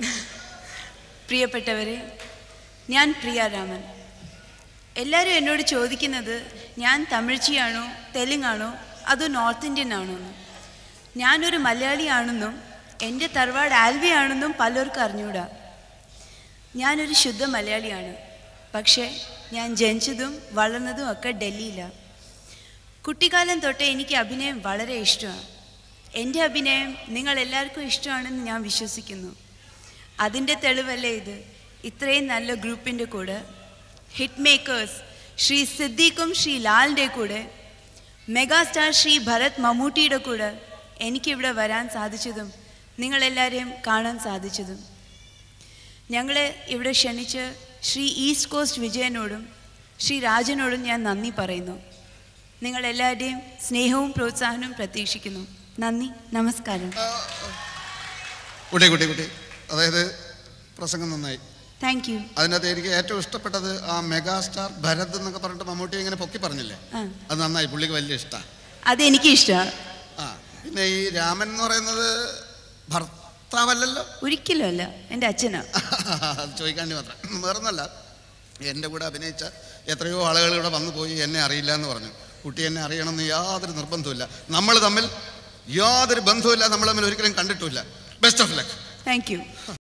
പ്രിയപ്പെട്ടവരെ ഞാൻ പ്രിയ രാമൻ എല്ലാവരും എന്നോട് ചോദിക്കുന്നത് ഞാൻ തമിഴ്ച്ചിയാണോ തെലുങ്കാണോ അതോ നോർത്ത് ഇന്ത്യൻ ആണോ എന്ന് ഞാനൊരു മലയാളിയാണെന്നും എൻ്റെ തറവാട് ആൽവിയാണെന്നും പലർക്കും അറിഞ്ഞൂടാ ഞാനൊരു ശുദ്ധ മലയാളിയാണ് പക്ഷേ ഞാൻ ജനിച്ചതും വളർന്നതും ഒക്കെ ഡൽഹിയിലാണ് കുട്ടിക്കാലം തൊട്ടേ എനിക്ക് അഭിനയം വളരെ ഇഷ്ടമാണ് എൻ്റെ അഭിനയം നിങ്ങൾ എല്ലാവർക്കും ഇഷ്ടമാണെന്ന് ഞാൻ വിശ്വസിക്കുന്നു അതിൻ്റെ തെളിവല്ലേ ഇത് ഇത്രയും നല്ല ഗ്രൂപ്പിൻ്റെ കൂടെ ഹിറ്റ് മേക്കേഴ്സ് ശ്രീ സിദ്ദീഖും ശ്രീ ലാലിൻ്റെ കൂടെ മെഗാസ്റ്റാർ ശ്രീ ഭരത് മമ്മൂട്ടിയുടെ കൂടെ എനിക്കിവിടെ വരാൻ സാധിച്ചതും നിങ്ങളെല്ലാവരെയും കാണാൻ സാധിച്ചതും ഞങ്ങളെ ഇവിടെ ക്ഷണിച്ച് ശ്രീ ഈസ്റ്റ് കോസ്റ്റ് വിജയനോടും ശ്രീ രാജനോടും ഞാൻ നന്ദി പറയുന്നു നിങ്ങളെല്ലാവരുടെയും സ്നേഹവും പ്രോത്സാഹനവും പ്രതീക്ഷിക്കുന്നു നന്ദി നമസ്കാരം കുട്ടി കുട്ടി കുട്ടി അതായത് പ്രസംഗം നന്നായി താങ്ക് യു അതിനകത്ത് എനിക്ക് ഏറ്റവും ഇഷ്ടപ്പെട്ടത് ആ മെഗാസ്റ്റാർ ഭരത് എന്നൊക്കെ പറഞ്ഞിട്ട് മമ്മൂട്ടി ഇങ്ങനെ പൊക്കി പറഞ്ഞില്ലേ ആ അത് നന്നായി പുള്ളിക്ക് വലിയ ഇഷ്ടമാണ് അതെനിക്ക് ഇഷ്ടമാണ് ആ പിന്നെ ഈ രാമൻ എന്ന് പറയുന്നത് ഭർത്താവല്ലല്ലോ ഒരിക്കലും അല്ല എൻ്റെ അച്ഛനാ അത് ചോദിക്കാണ്ടി മാത്രം വേറൊന്നല്ല എൻ്റെ കൂടെ അഭിനയിച്ച എത്രയോ ആളുകൾ ഇവിടെ വന്നു പോയി എന്നെ അറിയില്ല എന്ന് പറഞ്ഞു കുട്ടി എന്നെ അറിയണമെന്ന് യാതൊരു നിർബന്ധമില്ല നമ്മൾ തമ്മിൽ യാതൊരു ബന്ധവുമില്ല നമ്മൾ തമ്മിൽ ഒരിക്കലും കണ്ടിട്ടുമില്ല best of luck thank U